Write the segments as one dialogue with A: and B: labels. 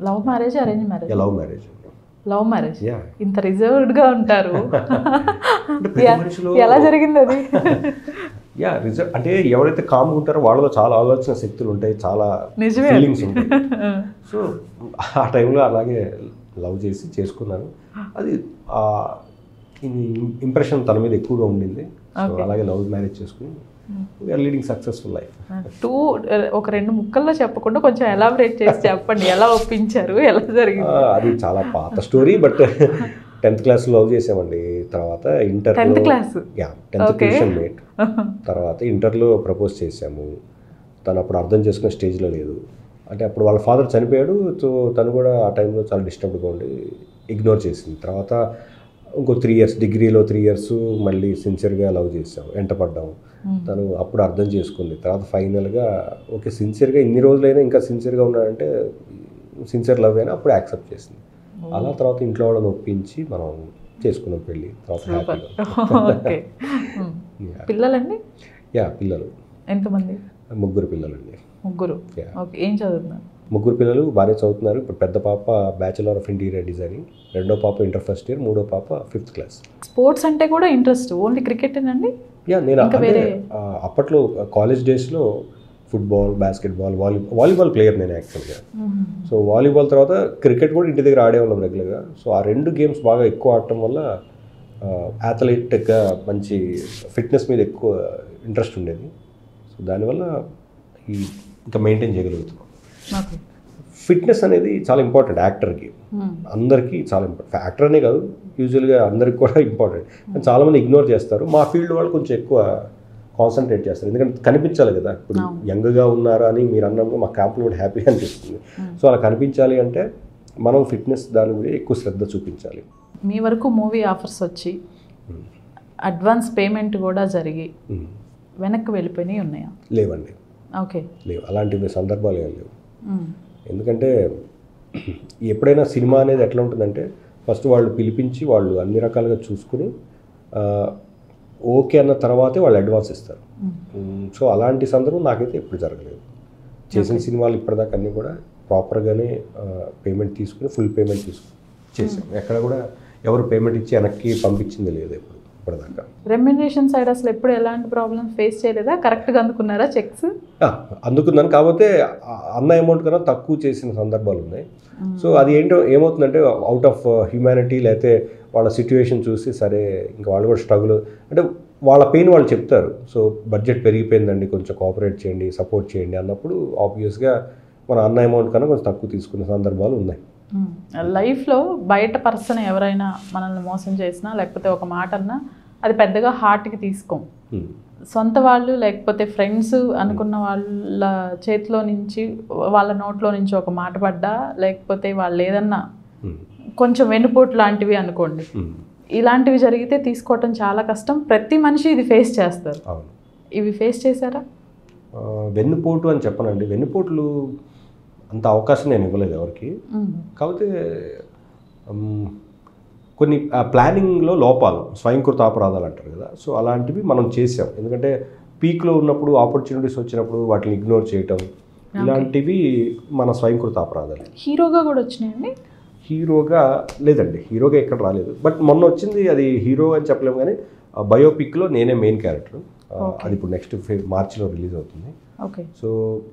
A: Love marriage arrange marriage
B: love marriage
A: love marriage
B: yeah
A: ఇంత reserved గా ఉంటారు
B: అంటే ప్రతి
A: ఎ-
B: మనిషిలో
A: ఎలా జరిగింది అది
B: యా రిజర్వ్ అంటే ఎవరైతే కామ్ ఉంటారో వాళ్ళలో చాలా ఆలోచన శక్తులు ఉంటాయి చాలా
A: నిజమే.
B: ఫీలింగ్స్ ఉంటాయి సో ఆ టైంలో అలాగే లవ్ చేసి చేసుకున్నాను అది ఆ ఇంప్రెషన్ తన మీద ఎక్కువగా ఉండింది సో
A: Okay.
B: అలాగే లవ్ మ్యారేజ్ చేసుకుని we're leading successful life
A: too ఒక రెండు ముక్కల్లో చెప్పకుండా కొంచెం ఎలాబరేట్ చేసి చెప్పండి ఎలా ఒప్పించారు ఎలా జరిగింది
B: అది చాలా పాత story but tenth class love చేసామండి తర్వాత inter
A: tenth class
B: yeah tenth
A: Okay.
B: Tuition mate తర్వాత ఇంటర్లో ప్రపోజ్ చేశాము తను అప్పుడు అర్థం చేసుకునే స్టేజ్లో లేదు అంటే అప్పుడు వాళ్ళ ఫాదర్ చనిపోయాడు సో తను కూడా ఆ టైంలో చాలా డిస్టర్బ్గా ఉండి ఇగ్నోర్ చేసింది తర్వాత ఇంకో త్రీ ఇయర్స్ డిగ్రీలో త్రీ ఇయర్స్ మళ్ళీ సిన్సియర్గా లవ్ చేసాం వెంటపడ్డాము తను అప్పుడు అర్థం చేసుకుంది తర్వాత ఫైనల్గా ఓకే సిన్సియర్గా ఇన్ని రోజులైనా ఇంకా సిన్సియర్గా ఉన్నాడంటే సిన్సియర్ లవ్ అయినా అప్పుడు యాక్సెప్ట్ చేసింది అలా తర్వాత ఇంట్లో వాళ్ళని ఒప్పించి మనం చేసుకున్నాం పెళ్ళి తర్వాత హ్యాపీగా
A: ఓకే పిల్లలండి
B: యా పిల్లలు
A: ఎంతమంది
B: ముగ్గురు పిల్లలండి
A: ముగ్గురు
B: Yeah.
A: ఓకే ఏం చదువుతున్నారు
B: ముగ్గురు పిల్లలు బాగానే చదువుతున్నారు ఇప్పుడు పెద్ద పాప బ్యాచిలర్ ఆఫ్ ఇంటీరియర్ డిజైనింగ్ రెండో పాప ఇంటర్ ఫస్ట్ ఇయర్ మూడో పాప ఫిఫ్త్ క్లాస్
A: స్పోర్ట్స్ అంటే కూడా ఇంట్రెస్ట్ ఓన్లీ క్రికెటేనండి
B: యా నేను
A: ఇంకా
B: అంటే,
A: వేరే?
B: ఆ, అప్పట్లో కాలేజ్ డేస్లో football basketball volley volleyball player నేను యాక్చువల్గా సో వాలీబాల్ తర్వాత క్రికెట్ కూడా ఇంటి దగ్గర ఆడేవాళ్ళం రెగ్యులర్గా సో ఆ రెండు గేమ్స్ బాగా ఎక్కువ ఆడటం వల్ల అథ్లెటిక్గా మంచి ఫిట్నెస్ మీద ఎక్కువ ఇంట్రెస్ట్ ఉండేది సో దానివల్ల ఈ ఇంకా మెయింటైన్ చేయగలుగుతున్నాం
A: ఓకే
B: ఫిట్నెస్ అనేది చాలా ఇంపార్టెంట్ యాక్టర్కి అందరికీ చాలా ఇంపార్టెంట్ యాక్టర్ అనే కాదు యూజువల్గా అందరికి కూడా ఇంపార్టెంట్ కానీ చాలామంది ఇగ్నోర్ చేస్తారు మా ఫీల్డ్ వాళ్ళు కొంచెం ఎక్కువ కాన్సన్ట్రేట్ చేస్తారు ఎందుకంటే కనిపించాలి కదా ఇప్పుడు
A: అవును.
B: యంగ్గా ఉన్నారా అని మీరు అన్నప్పుడు మా క్యాంప్లో కూడా హ్యాపీగా అనిపిస్తుంది సో అలా కనిపించాలి అంటే మనం ఫిట్నెస్ దాని మీద ఎక్కువ శ్రద్ధ చూపించాలి
A: మీ వరకు మూవీ ఆఫర్స్ వచ్చి అడ్వాన్స్ పేమెంట్ కూడా జరిగి
B: ఉమ్.
A: వెనక్కి వెళ్ళిపోయినాయి ఉన్నాయా
B: లేవండి
A: ఓకే
B: లేవు అలాంటి సందర్భాలు ఏం లేవు ఎందుకంటే ఎప్పుడైనా సినిమా అనేది ఎట్లా ఉంటుందంటే ఫస్ట్ వాళ్ళు పిలిపించి వాళ్ళు అన్ని రకాలుగా చూసుకుని ఆ, ఓకే అన్న తర్వాతే వాళ్ళు అడ్వాన్స్ ఇస్తారు మ్, సో అలాంటి సందర్భం నాకైతే ఎప్పుడు జరగలేదు చేసిన సినిమాలు ఇప్పటిదాకా అన్నీ కూడా ప్రాపర్గానే పేమెంట్ తీసుకుని ఫుల్ పేమెంట్ తీసుకుని చేసాం ఎక్కడ కూడా ఎవరు పేమెంట్ ఇచ్చి వెనక్కి పంపించింది లేదు ఎప్పుడు ఇప్పటిదాకా
A: రెమ్యునరేషన్ సైడ్ అసలు ఎప్పుడు ఎలాంటి ప్రాబ్లమ్ ఫేస్ చేయలేదా కరెక్ట్గా అందుకున్నారా చెక్స్
B: ఆ, అందుకున్నాను కాకపోతే ఆ అన్న అమౌంట్ కన్నా తక్కువ చేసిన సందర్భాలు ఉన్నాయి సో అది ఏంటో ఏమవుతుందంటే అవుట్ ఆఫ్ హ్యూమానిటీ లేకపోతే వాళ్ళ సిచ్యువేషన్ చూసి సరే ఇంకా వాళ్ళు కూడా స్ట్రగుల్ అంటే వాళ్ళ పెయిన్ వాళ్ళు చెప్తారు సో బడ్జెట్ పెరిగిపోయిందండి కొంచెం కోఆపరేట్ చేయండి సపోర్ట్ చేయండి అన్నప్పుడు ఆబ్వియస్గా మన అన్న అమౌంట్ కన్నా కొంచెం తక్కువ తీసుకునే సందర్భాలు ఉన్నాయి
A: లైఫ్లో బయట పర్సన్ ఎవరైనా మనల్ని మోసం చేసినా లేకపోతే ఒక మాట అన్నా అది పెద్దగా హార్ట్కి తీసుకోం
B: Hmm.
A: సొంత వాళ్ళు లేకపోతే ఫ్రెండ్స్ అనుకున్న వాళ్ళ చేతిలో నుంచి వాళ్ళ నోట్లో నుంచి ఒక మాట పడ్డా లేకపోతే వాళ్ళు ఏదన్నా
B: Hmm.
A: కొంచెం వెన్నుపోటు లాంటివి అనుకోండి
B: Hmm.
A: ఇలాంటివి జరిగితే తీసుకోవటం చాలా కష్టం ప్రతి మనిషి ఇది ఫేస్ చేస్తారు
B: అవును
A: ఇవి ఫేస్ చేశారా
B: ఆ, వెన్నుపోటు అని చెప్పనండి వెన్నుపోట్లు అంత అవకాశం నేను ఇవ్వలేదు ఎవరికి
A: మ్మ్.
B: కాకపోతే ఉమ్, కొన్ని ఆ ప్లానింగ్లో లోపాలు స్వయంకృత అపరాధాలు అంటారు కదా సో అలాంటివి మనం చేసాం ఎందుకంటే పీక్లో ఉన్నప్పుడు ఆపర్చునిటీస్ వచ్చినప్పుడు వాటిని ఇగ్నోర్ చేయటం ఇలాంటివి మన స్వయంకృత అపరాధాలు
A: హీరోగా కూడా వచ్చినాయండి
B: హీరోగా లేదండి హీరోగా ఎక్కడ రాలేదు బట్ మొన్న వచ్చింది అది హీరో అని చెప్పలేము కానీ బయోపిక్లో నేనే మెయిన్ క్యారెక్టర్ అది ఇప్పుడు నెక్స్ట్ మార్చిలో రిలీజ్ అవుతుంది
A: ఓకే
B: సో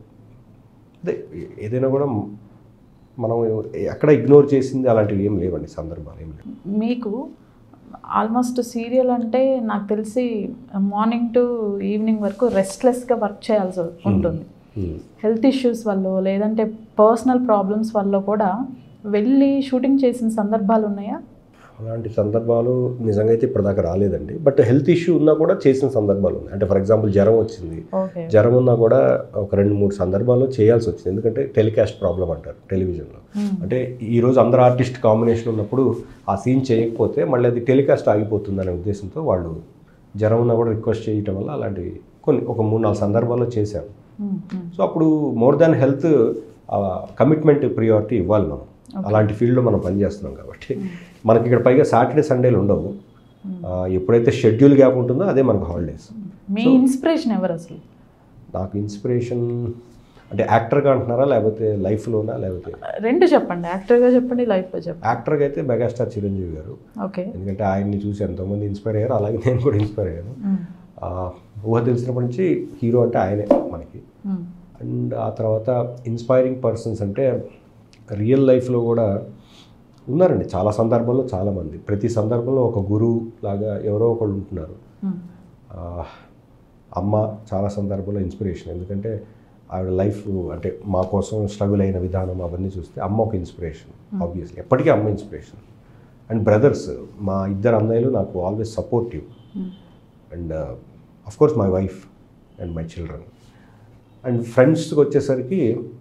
B: అదే ఏదైనా కూడా మనం ఎక్కడ ఇగ్నోర్ చేసింది అలాంటివి ఏం లేవండి సందర్భాలు ఏం లేవు
A: మీకు ఆల్మోస్ట్ సీరియల్ అంటే నాకు తెలిసి మార్నింగ్ టు ఈవినింగ్ వరకు రెస్ట్లెస్గా వర్క్ చేయాల్సి ఉంటుంది
B: Hmm.
A: హెల్త్ ఇష్యూస్ వల్ల లేదంటే పర్సనల్ ప్రాబ్లమ్స్ వల్ల కూడా వెళ్ళి షూటింగ్ చేసిన సందర్భాలు ఉన్నాయా
B: అలాంటి సందర్భాలు నిజంగా అయితే ఇప్పటిదాకా రాలేదండి బట్ హెల్త్ ఇష్యూ ఉన్నా కూడా చేసిన సందర్భాలు ఉన్నాయి అంటే ఫర్ ఎగ్జాంపుల్ జ్వరం వచ్చింది
A: ఓకే
B: జ్వరం ఉన్నా కూడా ఒక రెండు మూడు సందర్భాల్లో చేయాల్సి వచ్చింది ఎందుకంటే టెలికాస్ట్ ప్రాబ్లం అంటారు టెలివిజన్లో అంటే ఈరోజు అందరు ఆర్టిస్ట్ కాంబినేషన్ ఉన్నప్పుడు ఆ సీన్ చేయకపోతే మళ్ళీ అది టెలికాస్ట్ ఆగిపోతుందనే ఉద్దేశంతో వాళ్ళు జ్వరం ఉన్నా కూడా రిక్వెస్ట్ చేయటం వల్ల అలాంటివి కొన్ని ఒక మూడు నాలుగు సందర్భాల్లో చేశాను సో అప్పుడు more than health commitment priority ఇవ్వాలి మనం అలాంటి ఫీల్డ్లో మనం పనిచేస్తున్నాం కాబట్టి మనకి ఇక్కడ పైగా సాటర్డే సండేలు ఉండవు ఆ, ఎప్పుడైతే షెడ్యూల్ గ్యాప్ ఉంటుందో అదే మనకు హాలిడేస్
A: మీ ఇన్స్పిరేషన్ ఎవరు అసలు
B: నాకు ఇన్స్పిరేషన్ అంటే యాక్టర్గా అంటున్నారా లేకపోతే లైఫ్లోనా లేకపోతే
A: రెండు చెప్పండి యాక్టర్గా చెప్పండి లైఫ్లో చెప్పండి
B: యాక్టర్గా అయితే మెగాస్టార్ చిరంజీవి గారు
A: ఓకే
B: ఎందుకంటే ఆయన్ని చూసి ఎంతోమంది ఇన్స్పైర్ అయ్యారు అలాగే నేను కూడా ఇన్స్పైర్ అయ్యాను
A: మ్మ్.
B: ఆ, ఊహ తెలిసినప్పటి నుంచి హీరో అంటే ఆయనే మనకి
A: మ్మ్.
B: అండ్ ఆ తర్వాత ఇన్స్పైరింగ్ పర్సన్స్ అంటే రియల్ లైఫ్లో కూడా ఉన్నారండి చాలా సందర్భాల్లో చాలామంది ప్రతి సందర్భంలో ఒక గురువు లాగా ఎవరో ఒకళ్ళు ఉంటున్నారు
A: మ్మ్.
B: ఆ, అమ్మ చాలా సందర్భంలో ఇన్స్పిరేషన్ ఎందుకంటే ఆవిడ లైఫ్ అంటే మా కోసం స్ట్రగుల్ అయిన విధానం అవన్నీ చూస్తే అమ్మ ఒక ఇన్స్పిరేషన్ ఆబ్వియస్లీ ఎప్పటికీ అమ్మ ఇన్స్పిరేషన్ అండ్ బ్రదర్స్ మా ఇద్దరు అన్నయ్యలు నాకు always supportive
A: hmm.
B: And of course my wife and my children and ఫ్రెండ్స్కి వచ్చేసరికి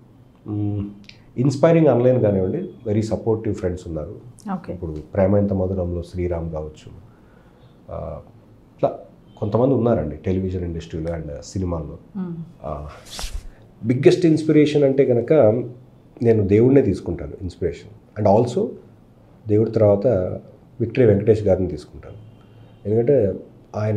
B: ఇన్స్పైరింగ్ అనలేను కానివ్వండి వెరీ సపోర్టివ్ ఫ్రెండ్స్ ఉన్నారు
A: ఓకే
B: ఇప్పుడు ప్రేమైంత మధురంలో శ్రీరామ్ కావచ్చు ఆ, ఇట్లా కొంతమంది ఉన్నారండి టెలివిజన్ ఇండస్ట్రీలో అండ్ సినిమాల్లో
A: మ్మ్.
B: బిగ్గెస్ట్ ఇన్స్పిరేషన్ అంటే కనుక నేను దేవుడినే తీసుకుంటాను ఇన్స్పిరేషన్ అండ్ ఆల్సో దేవుడి తర్వాత విక్టరీ వెంకటేష్ గారిని తీసుకుంటాను ఎందుకంటే ఆయన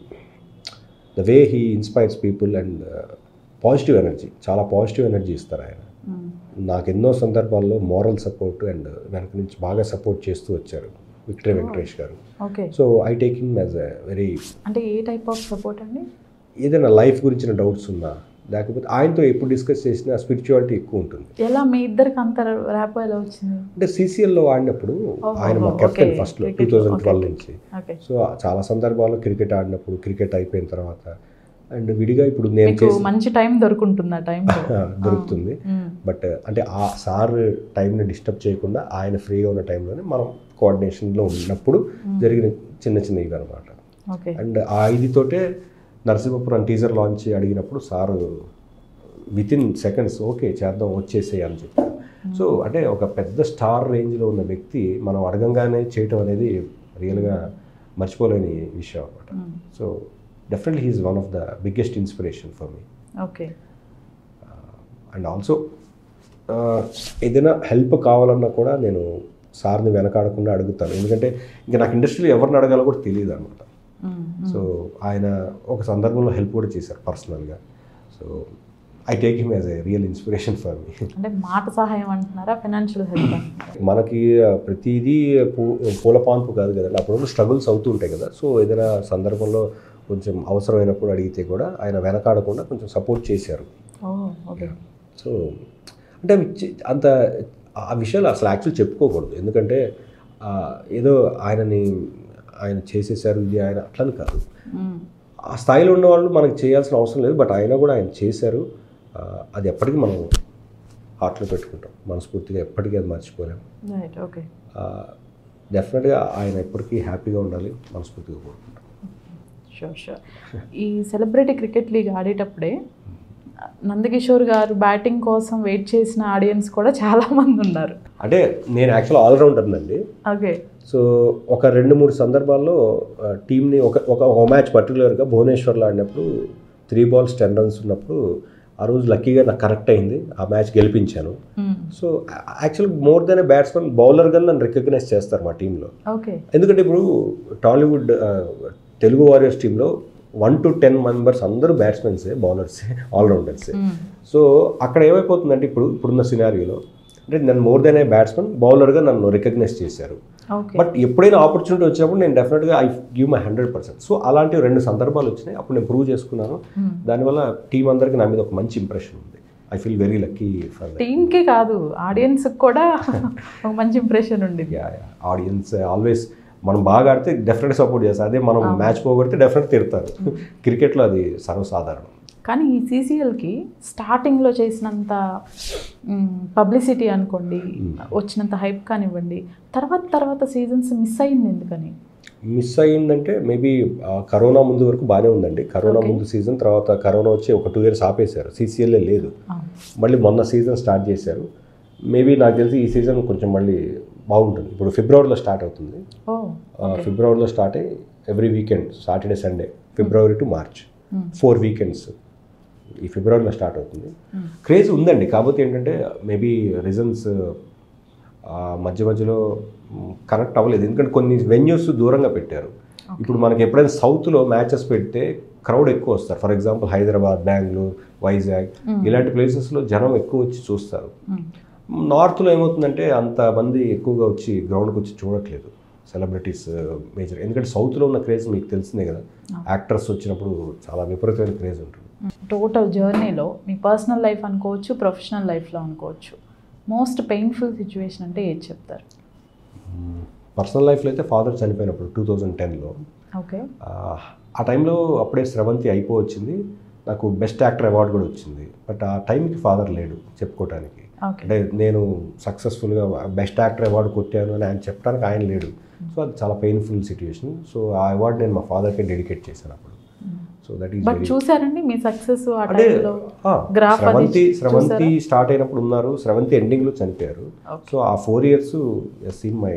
B: the way he inspires people and positive energy చాలా పాజిటివ్ ఎనర్జీ ఇస్తారు ఆయన
A: మ్మ్.
B: నాకు ఎన్నో సందర్భాల్లో మోరల్ సపోర్ట్ అండ్ వెనక నుంచి బాగా సపోర్ట్ చేస్తూ వచ్చారు విక్టరీ వెంకటేష్ గారు
A: okay
B: so I take him as a very
A: అంటే ఏ టైప్ ఆఫ్ సపోర్ట్ అండి
B: ఏదైనా లైఫ్ గురించిన డౌట్స్ ఉన్నా లేకపోతే ఆయనతో ఎప్పుడు డిస్కస్ చేసినా స్పిరిచువాలిటీ ఎక్కువ ఉంటుంది
A: ఎలా మీ ఇద్దరికి అంత ర్యాప్ ఎలా వచ్చింది
B: అంటే సీసీఎల్లో ఆడినప్పుడు
A: ఓహో,
B: ఆయన మా
A: ఓకే.
B: కెప్టెన్ ఫస్ట్లో two
A: cricket,
B: thousand
A: okay,
B: twelve
A: okay.
B: నుంచి
A: ఓకే
B: సో చాలా సందర్భాల్లో క్రికెట్ ఆడినప్పుడు క్రికెట్ అయిపోయిన తర్వాత అండ్ విడిగా ఇప్పుడు నేను
A: మీకు
B: చేసి
A: మంచి టైం దొరుకుంటుంది ఆ టైంలో
B: దొరుకుతుంది బట్ అంటే ఆ సార్ టైంని డిస్టర్బ్ చేయకుండా ఆయన ఫ్రీగా ఉన్న టైంలోనే మనం కోఆర్డినేషన్లో ఉన్నప్పుడు జరిగిన చిన్న చిన్న ఇవి అనమాట
A: ఓకే
B: అండ్ ఆ ఇదితోటే నరసింహపురం టీజర్ లాంచ్ అడిగినప్పుడు sir within seconds okay చేద్దాం వచ్చేసేయి అని చెప్పారు సో అంటే ఒక పెద్ద స్టార్ రేంజ్లో ఉన్న వ్యక్తి మనం అడగంగానే చేయటం అనేది రియల్గా మర్చిపోలేని విషయం అనమాట so definitely he is one of the biggest inspiration for me
A: okay
B: and also ఏదైనా హెల్ప్ కావాలన్నా కూడా నేను సార్ని వెనకాడకుండా అడుగుతాను ఎందుకంటే ఇంకా నాకు ఇండస్ట్రీలో ఎవరిని అడగాలో కూడా తెలియదు అనమాట సో ఆయన ఒక సందర్భంలో హెల్ప్ కూడా చేశారు పర్సనల్గా so I take him as a real inspiration for me
A: అంటే మాట సహాయం అంటున్నారా ఫైనాన్షియల్ హెల్ప్
B: మనకి ఆ, ప్రతిదీ పూ పూల పాన్పు కాదు కదండి అప్పుడు స్ట్రగుల్స్ అవుతూ ఉంటాయి కదా సో ఏదైనా సందర్భంలో కొంచెం అవసరమైనప్పుడు అడిగితే కూడా ఆయన వెనకాడకుండా కొంచెం సపోర్ట్ చేశారు
A: ఓ ఓకే
B: సో అంటే అవి చి- అంత ఆ విషయాలు అసలు యాక్చువల్ చెప్పుకోకూడదు ఎందుకంటే ఆ, ఏదో ఆయనని ఆయన చేసేసారు ఇది ఆయన అట్లని కాదు ఆ స్థాయిలో ఉన్న వాళ్ళు మనకి చేయాల్సిన అవసరం లేదు బట్ ఆయన కూడా ఆయన చేశారు ఆ, అది ఎప్పటికీ మనం హార్ట్లో పెట్టుకుంటాం మనస్ఫూర్తిగా ఎప్పటికీ అది మర్చిపోలేము
A: రైట్ ఓకే
B: డెఫినెట్గా ఆయన ఎప్పటికీ హ్యాపీగా ఉండాలి మనస్ఫూర్తిగా కోరుకుంటాం
A: షూర్ షూర్ ఈ సెలబ్రిటీ క్రికెట్ లీగ్ ఆడేటప్పుడే నందకిషోర్ గారు బ్యాటింగ్ కోసం వెయిట్ చేసిన ఆడియన్స్ కూడా చాలా మంది ఉన్నారు
B: అంటే నేను యాక్చువల్ ఆల్రౌండర్నండి
A: ఓకే
B: సో ఒక రెండు మూడు సందర్భాల్లో ఆ, టీంని ఒక ఒక ఒక మ్యాచ్ పర్టికులర్గా భువనేశ్వర్లో ఆడినప్పుడు త్రీ బాల్స్ టెన్ రన్స్ ఉన్నప్పుడు ఆ రోజు లక్కీగా నాకు కరెక్ట్ అయింది ఆ మ్యాచ్ గెలిపించాను so actual more than a batsman బౌలర్గా నన్ను రికగ్నైజ్ చేస్తారు మా టీంలో
A: ఓకే
B: ఎందుకంటే ఇప్పుడు టాలీవుడ్ ఆ, తెలుగు వారియర్స్ టీంలో వన్ టు టెన్ మెంబర్స్ అందరూ బ్యాట్స్మెన్సే బౌలర్సే ఆల్రౌండర్సే సో అక్కడ ఏమైపోతుందంటే ఇప్పుడు ఇప్పుడున్న సినారియోలో అంటే నన్ను మోర్ దెన్ ఏ బ్యాట్స్మెన్ బౌలర్గా నన్ను రికగ్నైజ్ చేశారు
A: ఓకే
B: బట్ ఎప్పుడైనా ఆపర్చునిటీ వచ్చినప్పుడు నేను డెఫినెట్గా I give my hundred percent so అలాంటి రెండు సందర్భాలు వచ్చినాయి అప్పుడు నేను ప్రూవ్ చేసుకున్నాను దానివల్ల టీం అందరికీ నా మీద ఒక మంచి ఇంప్రెషన్ ఉంది I feel very lucky for
A: టీంకి కాదు ఆడియన్స్ కూడా ఒక మంచి ఇంప్రెషన్ ఉండింది
B: ఆడియన్స్ ఆల్వేస్ మనం బాగా ఆడితే డెఫినెట్ సపోర్ట్ చేస్తారు అదే మనం మ్యాచ్ పోగొడితే డెఫినెట్ తిడతారు క్రికెట్లో అది సర్వసాధారణం
A: కానీ ఈ సీసీఎల్కి స్టార్టింగ్లో చేసినంత పబ్లిసిటీ అనుకోండి వచ్చినంత హైప్ కానివ్వండి తర్వాత తర్వాత సీజన్స్ మిస్ అయింది ఎందుకని
B: మిస్ అయ్యిందంటే మేబీ కరోనా ముందు వరకు బాగానే ఉందండి కరోనా ముందు సీజన్ తర్వాత కరోనా వచ్చి ఒక టూ ఇయర్స్ ఆపేశారు సీసీఎల్ఏ లేదు మళ్ళీ మొన్న సీజన్ స్టార్ట్ చేశారు మేబీ నాకు తెలిసి ఈ సీజన్ కొంచెం మళ్ళీ బాగుంటుంది ఇప్పుడు ఫిబ్రవరిలో స్టార్ట్ అవుతుంది
A: ఓ
B: ఆ, ఫిబ్రవరిలో స్టార్ట్ అయ్యి every weekend Saturday Sunday February to March four weekends ఈ ఫిబ్రవరిలో స్టార్ట్ అవుతుంది క్రేజ్ ఉందండి కాకపోతే ఏంటంటే మేబీ రీజన్స్ మధ్య మధ్యలో కనెక్ట్ అవ్వలేదు ఎందుకంటే కొన్ని వెన్యూస్ దూరంగా పెట్టారు ఇప్పుడు మనకి ఎప్పుడైనా సౌత్లో మ్యాచెస్ పెడితే క్రౌడ్ ఎక్కువ వస్తారు ఫర్ ఎగ్జాంపుల్ హైదరాబాద్ బెంగళూరు వైజాగ్ ఇలాంటి ప్లేసెస్లో జనం ఎక్కువ వచ్చి చూస్తారు
A: మ్మ్.
B: నార్త్లో ఏమవుతుందంటే అంతమంది ఎక్కువగా వచ్చి గ్రౌండ్కి వచ్చి చూడట్లేదు సెలబ్రిటీస్ మేజర్ ఎందుకంటే సౌత్లో ఉన్న క్రేజ్ మీకు తెలిసిందే కదా యాక్టర్స్ వచ్చినప్పుడు చాలా విపరీతమైన క్రేజ్ ఉంటుంది
A: టోటల్ జర్నీలో మీ పర్సనల్ లైఫ్ అనుకోవచ్చు ప్రొఫెషనల్ లైఫ్లో అనుకోవచ్చు మోస్ట్ పెయిన్ఫుల్ సిచ్యువేషన్ అంటే ఏది చెప్తారు
B: పర్సనల్ లైఫ్లో అయితే ఫాదర్ చనిపోయినప్పుడు టూ థౌజండ్ టెన్లో
A: ఓకే
B: ఆ టైంలో అప్పుడే స్రవంతి అయిపోవచ్చింది నాకు బెస్ట్ యాక్టర్ అవార్డు కూడా వచ్చింది బట్ ఆ టైంకి ఫాదర్ లేడు చెప్పుకోవటానికి
A: ఓకే
B: అంటే నేను సక్సెస్ఫుల్గా బెస్ట్ యాక్టర్ అవార్డు కొట్టాను అని ఆయన చెప్పడానికి ఆయన లేడు సో అది చాలా పెయిన్ఫుల్ సిచ్యువేషన్ సో ఆ అవార్డు నేను మా ఫాదర్కి డెడికేట్ చేశాను అప్పుడు సో దట్ ఈస్
A: బట్ చూసారండి మీ సక్సెస్ ఆ
B: అంటే
A: టైంలో
B: ఆ,
A: గ్రాఫ్ అది
B: స్రవంతి
A: చూసారా?
B: స్రవంతి స్టార్ట్ అయినప్పుడు ఉన్నారు స్రవంతి ఎండింగ్లో చనిపోయారు
A: Okay.
B: So ah four years seen my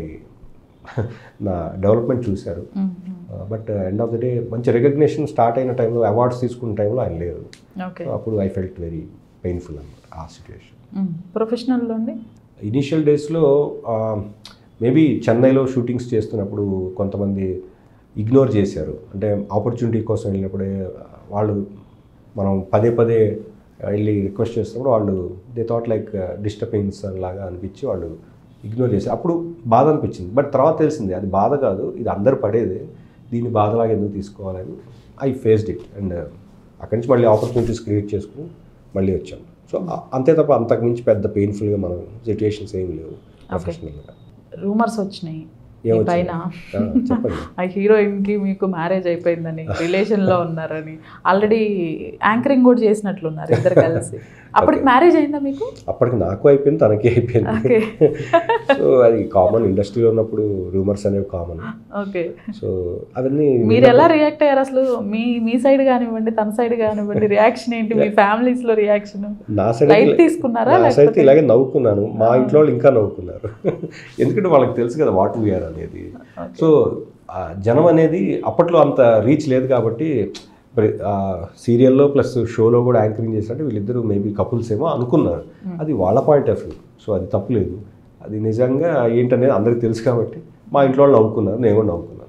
B: నా డెవలప్మెంట్ చూశారు but end of the day మంచి రికగ్నిషన్ స్టార్ట్ అయిన టైంలో అవార్డ్స్ తీసుకున్న టైంలో ఆయన లేరు
A: ఓకే
B: సో అప్పుడు ఐ ఫెల్ట్ వెరీ పెయిన్ఫుల్ అన్నమాట ఆ సిచ్యువేషన్
A: ప్రొఫెషనల్లో అండి
B: ఇనీషియల్ డేస్లో మేబీ చెన్నైలో షూటింగ్స్ చేస్తున్నప్పుడు కొంతమంది ఇగ్నోర్ చేశారు అంటే ఆపర్చునిటీ కోసం వెళ్ళినప్పుడే వాళ్ళు మనం పదే పదే వెళ్ళి రిక్వెస్ట్ చేస్తున్నప్పుడు వాళ్ళు దే థాట్ లైక్ డిస్టర్బెన్స్ లాగా అనిపించి వాళ్ళు ఇగ్నోర్ చేశారు అప్పుడు బాధ అనిపించింది బట్ తర్వాత తెలిసింది అది బాధ కాదు ఇది అందరు పడేదే దీన్ని బాధలాగా ఎందుకు తీసుకోవాలని ఐ ఫేస్డ్ ఇట్ అండ్ అక్కడి నుంచి మళ్ళీ ఆపర్చునిటీస్ క్రియేట్ చేసుకుని మళ్ళీ వచ్చాం సో అంతే తప్ప అంతకుమించి పెద్ద పెయిన్ఫుల్గా మనం సిచ్యువేషన్స్ ఏం లేవు ప్రొఫెషనల్గా
A: రూమర్స్ వచ్చినాయి మీ
B: ఏమొచ్చింది?
A: పైన
B: ఆ, చెప్పండి
A: ఆ హీరోయిన్కి మీకు మ్యారేజ్ అయిపోయిందని రిలేషన్లో ఉన్నారని ఆల్రెడీ యాంకరింగ్ కూడా చేసినట్లున్నారు ఇద్దరు కలిసి అప్పటికి మ్యారేజ్ అయిందా మీకు
B: అప్పటికి నాకు అయిపోయింది తనకి అయిపోయింది
A: ఓకే
B: సో అది కామన్ ఇండస్ట్రీలో ఉన్నప్పుడు రూమర్స్ అనేవి కామన్
A: ఓకే
B: సో అవన్నీ
A: మీరు ఎలా రియాక్ట్ అయ్యారు అసలు మీ మీ సైడ్ కానివ్వండి తన సైడ్ కానివ్వండి రియాక్షన్ ఏంటి మీ ఫ్యామిలీస్ లో రియాక్షన్
B: నా సైడ్
A: లైట్ తీసుకున్నారా
B: నా సైడ్
A: లేకపోతే
B: ఇలాగే నవ్వుకున్నాను మా ఇంట్లో వాళ్ళు ఇంకా నవ్వుకున్నారు ఎందుకంటే వాళ్ళకి తెలుసు కదా వాట్ వీఆర్ అనేది సో ఆ జనం అనేది అప్పట్లో అంత రీచ్ లేదు కాబట్టి సీరియల్లో ప్లస్ షోలో కూడా యాంకరింగ్ చేసినట్టు వీళ్ళిద్దరూ మేబీ కపుల్స్ ఏమో అనుకున్నారు అది వాళ్ళ పాయింట్ ఆఫ్ వ్యూ సో అది తప్పులేదు అది నిజంగా ఏంటనేది అందరికీ తెలుసు కాబట్టి మా ఇంట్లో వాళ్ళు నవ్వుకున్నారు నేను కూడా నవ్వుకున్నాను